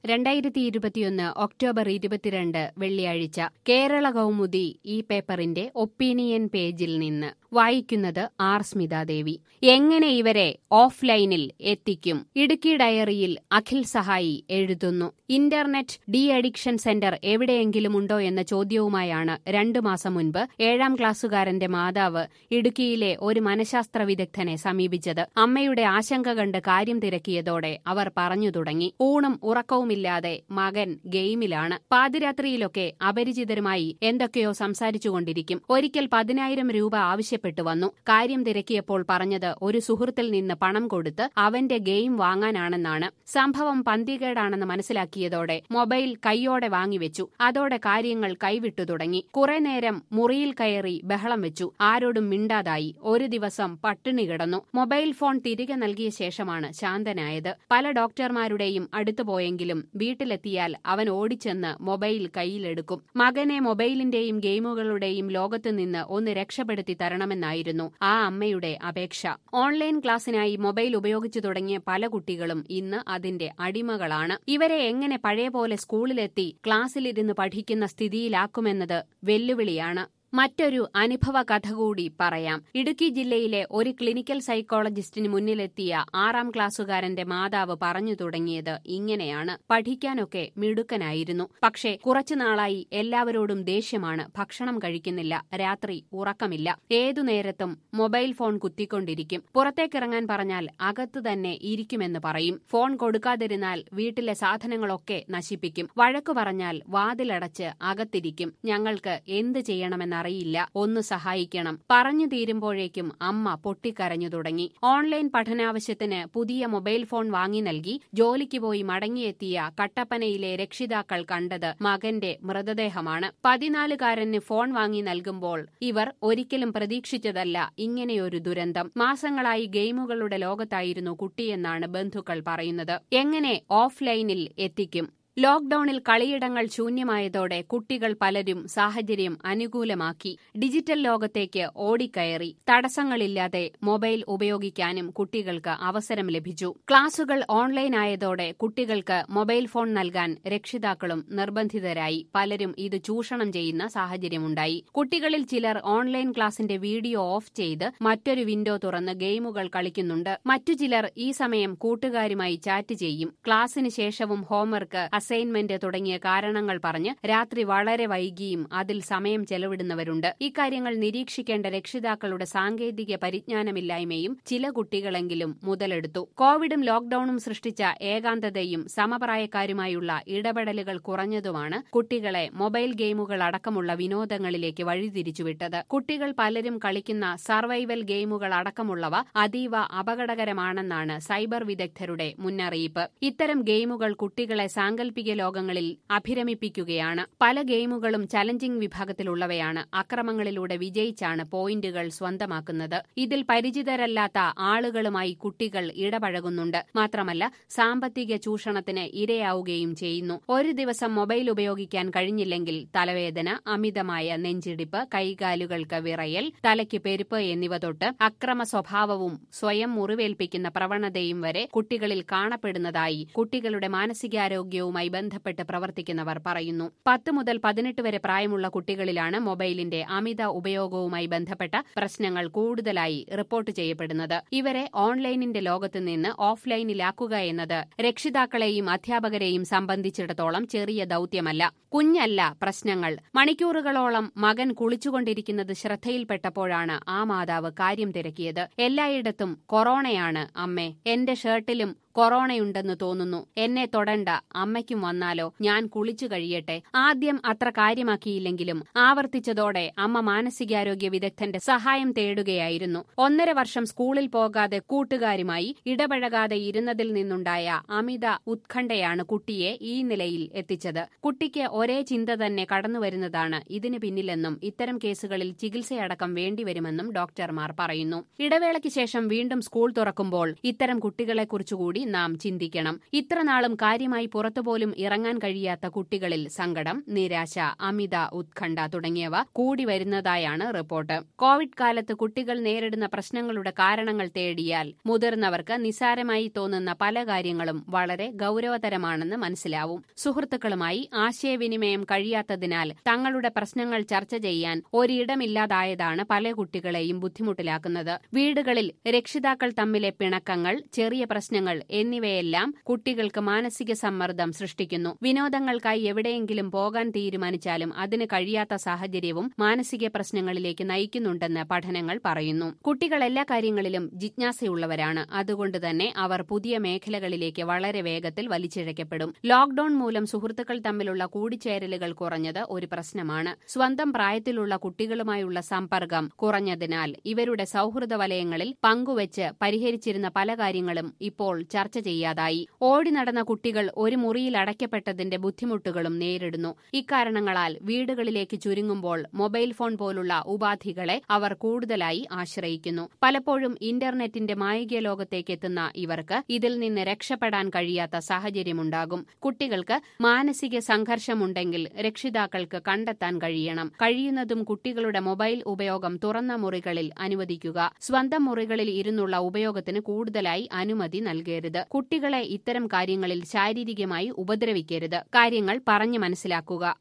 രണ്ടായിരത്തി ഇരുപത്തിയൊന്ന് ഒക്ടോബർ ഇരുപത്തിരണ്ട് വെള്ളിയാഴ്ച കേരള കൗമുദി ഈ പേപ്പറിന്റെ ഒപ്പീനിയൻ പേജിൽ നിന്ന് വായിക്കുന്നത് ആർ സ്മിതാദേവി എങ്ങനെ ഇവരെ ഓഫ്ലൈനിൽ എത്തിക്കും ഇടുക്കി ഡയറിയിൽ അഖിൽ സഹായി എഴുതുന്നു ഇന്റർനെറ്റ് ഡി അഡിക്ഷൻ സെന്റർ എവിടെയെങ്കിലും ഉണ്ടോ എന്ന ചോദ്യവുമായാണ് രണ്ടു മാസം മുൻപ് ഏഴാം ക്ലാസ്സുകാരന്റെ മാതാവ് ഇടുക്കിയിലെ ഒരു മനഃശാസ്ത്ര വിദഗ്ധനെ സമീപിച്ചത് അമ്മയുടെ ആശങ്ക കണ്ട് കാര്യം തിരക്കിയതോടെ അവർ പറഞ്ഞു തുടങ്ങി ഊണും ഉറക്കവുമില്ലാതെ മകൻ ഗെയിമിലാണ് പാതിരാത്രിയിലൊക്കെ അപരിചിതരുമായി എന്തൊക്കെയോ സംസാരിച്ചുകൊണ്ടിരിക്കും ഒരിക്കൽ പതിനായിരം രൂപ ആവശ്യപ്പെട്ടു വന്നു കാര്യം തിരക്കിയപ്പോൾ പറഞ്ഞത് ഒരു സുഹൃത്തിൽ നിന്ന് പണം കൊടുത്ത് അവന്റെ ഗെയിം വാങ്ങാനാണെന്നാണ് സംഭവം പന്തികേടാണെന്ന് മനസ്സിലാക്കിയതോടെ മൊബൈൽ കൈയോടെ വാങ്ങിവെച്ചു അതോടെ കാര്യങ്ങൾ കൈവിട്ടു തുടങ്ങി കുറെ നേരം മുറിയിൽ കയറി ബഹളം വെച്ചു ആരോടും മിണ്ടാതായി ഒരു ദിവസം പട്ടിണി കിടന്നു മൊബൈൽ ഫോൺ തിരികെ നൽകിയ ശേഷമാണ് ശാന്തനായത് പല ഡോക്ടർമാരുടെയും അടുത്തു പോയെങ്കിലും വീട്ടിലെത്തിയാൽ അവൻ ഓടിച്ചെന്ന് മൊബൈൽ കയ്യിലെടുക്കും മകനെ മൊബൈലിന്റെയും ഗെയിമുകളുടെയും ലോകത്തു നിന്ന് ഒന്ന് രക്ഷപ്പെടുത്തി തരണമെന്നായിരുന്നു ആ അമ്മയുടെ അപേക്ഷ ഓൺലൈൻ ക്ലാസ്സിനായി മൊബൈൽ ഉപയോഗിച്ചു തുടങ്ങിയ പല കുട്ടികളും ഇന്ന് അതിന്റെ അടിമകളാണ് ഇവരെ എങ്ങനെ പഴയ പോലെ സ്കൂളിലെത്തി ക്ലാസ്സിലിരുന്ന് പഠിക്കുന്ന സ്ഥിതിയിലാക്കുമെന്നത് വെല്ലുവിളിയാണ് മറ്റൊരു അനുഭവ കഥ കൂടി പറയാം ഇടുക്കി ജില്ലയിലെ ഒരു ക്ലിനിക്കൽ സൈക്കോളജിസ്റ്റിന് മുന്നിലെത്തിയ ആറാം ക്ലാസ്സുകാരന്റെ മാതാവ് പറഞ്ഞു തുടങ്ങിയത് ഇങ്ങനെയാണ് പഠിക്കാനൊക്കെ മിടുക്കനായിരുന്നു പക്ഷേ കുറച്ചുനാളായി എല്ലാവരോടും ദേഷ്യമാണ് ഭക്ഷണം കഴിക്കുന്നില്ല രാത്രി ഉറക്കമില്ല ഏതു നേരത്തും മൊബൈൽ ഫോൺ കുത്തിക്കൊണ്ടിരിക്കും പുറത്തേക്കിറങ്ങാൻ പറഞ്ഞാൽ അകത്ത് തന്നെ ഇരിക്കുമെന്ന് പറയും ഫോൺ കൊടുക്കാതിരുന്നാൽ വീട്ടിലെ സാധനങ്ങളൊക്കെ നശിപ്പിക്കും വഴക്കു പറഞ്ഞാൽ വാതിലടച്ച് അകത്തിരിക്കും ഞങ്ങൾക്ക് എന്ത് ചെയ്യണമെന്ന് അറിയില്ല ഒന്ന് സഹായിക്കണം പറഞ്ഞു തീരുമ്പോഴേക്കും അമ്മ പൊട്ടിക്കരഞ്ഞു തുടങ്ങി ഓൺലൈൻ പഠനാവശ്യത്തിന് പുതിയ മൊബൈൽ ഫോൺ വാങ്ങി നൽകി ജോലിക്ക് പോയി മടങ്ങിയെത്തിയ കട്ടപ്പനയിലെ രക്ഷിതാക്കൾ കണ്ടത് മകന്റെ മൃതദേഹമാണ് പതിനാലുകാരന് ഫോൺ വാങ്ങി നൽകുമ്പോൾ ഇവർ ഒരിക്കലും പ്രതീക്ഷിച്ചതല്ല ഇങ്ങനെയൊരു ദുരന്തം മാസങ്ങളായി ഗെയിമുകളുടെ ലോകത്തായിരുന്നു കുട്ടിയെന്നാണ് ബന്ധുക്കൾ പറയുന്നത് എങ്ങനെ ഓഫ്ലൈനിൽ എത്തിക്കും ലോക്ഡൌണിൽ കളിയിടങ്ങൾ ശൂന്യമായതോടെ കുട്ടികൾ പലരും സാഹചര്യം അനുകൂലമാക്കി ഡിജിറ്റൽ ലോകത്തേക്ക് ഓടിക്കയറി തടസ്സങ്ങളില്ലാതെ മൊബൈൽ ഉപയോഗിക്കാനും കുട്ടികൾക്ക് അവസരം ലഭിച്ചു ക്ലാസുകൾ ഓൺലൈൻ ആയതോടെ കുട്ടികൾക്ക് മൊബൈൽ ഫോൺ നൽകാൻ രക്ഷിതാക്കളും നിർബന്ധിതരായി പലരും ഇത് ചൂഷണം ചെയ്യുന്ന സാഹചര്യമുണ്ടായി കുട്ടികളിൽ ചിലർ ഓൺലൈൻ ക്ലാസിന്റെ വീഡിയോ ഓഫ് ചെയ്ത് മറ്റൊരു വിൻഡോ തുറന്ന് ഗെയിമുകൾ കളിക്കുന്നുണ്ട് മറ്റു ചിലർ ഈ സമയം കൂട്ടുകാരുമായി ചാറ്റ് ചെയ്യും ക്ലാസിന് ശേഷവും ഹോംവർക്ക് അസൈൻമെന്റ് തുടങ്ങിയ കാരണങ്ങൾ പറഞ്ഞ് രാത്രി വളരെ വൈകിയും അതിൽ സമയം ചെലവിടുന്നവരുണ്ട് ഇക്കാര്യങ്ങൾ നിരീക്ഷിക്കേണ്ട രക്ഷിതാക്കളുടെ സാങ്കേതിക പരിജ്ഞാനമില്ലായ്മയും ചില കുട്ടികളെങ്കിലും മുതലെടുത്തു കോവിഡും ലോക്ഡൌണും സൃഷ്ടിച്ച ഏകാന്തതയും സമപ്രായക്കാരുമായുള്ള ഇടപെടലുകൾ കുറഞ്ഞതുമാണ് കുട്ടികളെ മൊബൈൽ ഗെയിമുകൾ അടക്കമുള്ള വിനോദങ്ങളിലേക്ക് വഴിതിരിച്ചുവിട്ടത് കുട്ടികൾ പലരും കളിക്കുന്ന സർവൈവൽ ഗെയിമുകൾ അടക്കമുള്ളവ അതീവ അപകടകരമാണെന്നാണ് സൈബർ വിദഗ്ധരുടെ മുന്നറിയിപ്പ് ഇത്തരം ഗെയിമുകൾ കുട്ടികളെ സാങ്കല്പിക ലോകങ്ങളിൽ അഭിരമിപ്പിക്കുകയാണ് പല ഗെയിമുകളും ചലഞ്ചിംഗ് വിഭാഗത്തിലുള്ളവയാണ് അക്രമങ്ങളിലൂടെ വിജയിച്ചാണ് പോയിന്റുകൾ സ്വന്തമാക്കുന്നത് ഇതിൽ പരിചിതരല്ലാത്ത ആളുകളുമായി കുട്ടികൾ ഇടപഴകുന്നുണ്ട് മാത്രമല്ല സാമ്പത്തിക ചൂഷണത്തിന് ഇരയാവുകയും ചെയ്യുന്നു ഒരു ദിവസം മൊബൈൽ ഉപയോഗിക്കാൻ കഴിഞ്ഞില്ലെങ്കിൽ തലവേദന അമിതമായ നെഞ്ചിടിപ്പ് കൈകാലുകൾക്ക് വിറയൽ തലയ്ക്ക് പെരുപ്പ് എന്നിവ തൊട്ട് അക്രമ സ്വഭാവവും സ്വയം മുറിവേൽപ്പിക്കുന്ന പ്രവണതയും വരെ കുട്ടികളിൽ കാണപ്പെടുന്നതായി കുട്ടികളുടെ മാനസികാരോഗ്യവുമായി ബന്ധപ്പെട്ട് പ്രവർത്തിക്കുന്നവർ പറയുന്നു പത്ത് മുതൽ പതിനെട്ട് വരെ പ്രായമുള്ള കുട്ടികളിലാണ് മൊബൈലിന്റെ അമിത ഉപയോഗവുമായി ബന്ധപ്പെട്ട പ്രശ്നങ്ങൾ കൂടുതലായി റിപ്പോർട്ട് ചെയ്യപ്പെടുന്നത് ഇവരെ ഓൺലൈനിന്റെ ലോകത്ത് നിന്ന് ഓഫ്ലൈനിലാക്കുക എന്നത് രക്ഷിതാക്കളെയും അധ്യാപകരെയും സംബന്ധിച്ചിടത്തോളം ചെറിയ ദൌത്യമല്ല കുഞ്ഞല്ല പ്രശ്നങ്ങൾ മണിക്കൂറുകളോളം മകൻ കുളിച്ചുകൊണ്ടിരിക്കുന്നത് ശ്രദ്ധയിൽപ്പെട്ടപ്പോഴാണ് ആ മാതാവ് കാര്യം തിരക്കിയത് എല്ലായിടത്തും കൊറോണയാണ് അമ്മേ എന്റെ ഷർട്ടിലും കൊറോണയുണ്ടെന്ന് തോന്നുന്നു എന്നെ തൊടണ്ട അമ്മയ്ക്കും വന്നാലോ ഞാൻ കുളിച്ചു കഴിയട്ടെ ആദ്യം അത്ര കാര്യമാക്കിയില്ലെങ്കിലും ആവർത്തിച്ചതോടെ അമ്മ മാനസികാരോഗ്യ വിദഗ്ധന്റെ സഹായം തേടുകയായിരുന്നു ഒന്നര വർഷം സ്കൂളിൽ പോകാതെ കൂട്ടുകാരുമായി ഇടപഴകാതെ ഇരുന്നതിൽ നിന്നുണ്ടായ അമിത ഉത്കണ്ഠയാണ് കുട്ടിയെ ഈ നിലയിൽ എത്തിച്ചത് കുട്ടിക്ക് ഒരേ ചിന്ത തന്നെ കടന്നുവരുന്നതാണ് ഇതിന് പിന്നിലെന്നും ഇത്തരം കേസുകളിൽ ചികിത്സയടക്കം വേണ്ടിവരുമെന്നും ഡോക്ടർമാർ പറയുന്നു ഇടവേളയ്ക്ക് ശേഷം വീണ്ടും സ്കൂൾ തുറക്കുമ്പോൾ ഇത്തരം കുട്ടികളെക്കുറിച്ചുകൂടി കൂടി നാം ചിന്തിക്കണം ഇത്രനാളും കാര്യമായി പുറത്തുപോലും ഇറങ്ങാൻ കഴിയാത്ത കുട്ടികളിൽ സങ്കടം നിരാശ അമിത ഉത്കണ്ഠ തുടങ്ങിയവ കൂടി വരുന്നതായാണ് റിപ്പോർട്ട് കോവിഡ് കാലത്ത് കുട്ടികൾ നേരിടുന്ന പ്രശ്നങ്ങളുടെ കാരണങ്ങൾ തേടിയാൽ മുതിർന്നവർക്ക് നിസാരമായി തോന്നുന്ന പല കാര്യങ്ങളും വളരെ ഗൌരവതരമാണെന്ന് മനസ്സിലാവും സുഹൃത്തുക്കളുമായി ആശയവിനിമയം കഴിയാത്തതിനാൽ തങ്ങളുടെ പ്രശ്നങ്ങൾ ചർച്ച ചെയ്യാൻ ഒരിടമില്ലാതായതാണ് പല കുട്ടികളെയും ബുദ്ധിമുട്ടിലാക്കുന്നത് വീടുകളിൽ രക്ഷിതാക്കൾ തമ്മിലെ പിണക്കങ്ങൾ ചെറിയ പ്രശ്നങ്ങൾ എന്നിവയെല്ലാം കുട്ടികൾക്ക് മാനസിക സമ്മർദ്ദം സൃഷ്ടിക്കുന്നു വിനോദങ്ങൾക്കായി എവിടെയെങ്കിലും പോകാൻ തീരുമാനിച്ചാലും അതിന് കഴിയാത്ത സാഹചര്യവും മാനസിക പ്രശ്നങ്ങളിലേക്ക് നയിക്കുന്നുണ്ടെന്ന് പഠനങ്ങൾ പറയുന്നു കുട്ടികൾ എല്ലാ കാര്യങ്ങളിലും ജിജ്ഞാസയുള്ളവരാണ് അതുകൊണ്ട് തന്നെ അവർ പുതിയ മേഖലകളിലേക്ക് വളരെ വേഗത്തിൽ വലിച്ചിഴക്കപ്പെടും ലോക്ഡൌൺ മൂലം സുഹൃത്തുക്കൾ തമ്മിലുള്ള കൂടിച്ചേരലുകൾ കുറഞ്ഞത് ഒരു പ്രശ്നമാണ് സ്വന്തം പ്രായത്തിലുള്ള കുട്ടികളുമായുള്ള സമ്പർക്കം കുറഞ്ഞതിനാൽ ഇവരുടെ സൌഹൃദ വലയങ്ങളിൽ പങ്കുവച്ച് പരിഹരിച്ചിരുന്ന പല കാര്യങ്ങളും ഇപ്പോൾ ചർച്ച ചെയ്യാതായി ഓടി നടന്ന കുട്ടികൾ ഒരു മുറിയിൽ അടയ്ക്കപ്പെട്ടതിന്റെ ബുദ്ധിമുട്ടുകളും നേരിടുന്നു ഇക്കാരണങ്ങളാൽ വീടുകളിലേക്ക് ചുരുങ്ങുമ്പോൾ മൊബൈൽ ഫോൺ പോലുള്ള ഉപാധികളെ അവർ കൂടുതലായി ആശ്രയിക്കുന്നു പലപ്പോഴും ഇന്റർനെറ്റിന്റെ മായിക ലോകത്തേക്ക് എത്തുന്ന ഇവർക്ക് ഇതിൽ നിന്ന് രക്ഷപ്പെടാൻ കഴിയാത്ത സാഹചര്യമുണ്ടാകും കുട്ടികൾക്ക് മാനസിക സംഘർഷമുണ്ടെങ്കിൽ രക്ഷിതാക്കൾക്ക് കണ്ടെത്താൻ കഴിയണം കഴിയുന്നതും കുട്ടികളുടെ മൊബൈൽ ഉപയോഗം തുറന്ന മുറികളിൽ അനുവദിക്കുക സ്വന്തം മുറികളിൽ ഇരുന്നുള്ള ഉപയോഗത്തിന് കൂടുതലായി അനുമതി നൽകരുത് കുട്ടികളെ ഇത്തരം കാര്യങ്ങളിൽ ശാരീരികമായി ഉപദ്രവിക്കരുത് കാര്യങ്ങൾ പറഞ്ഞു മനസ്സിലാക്കുക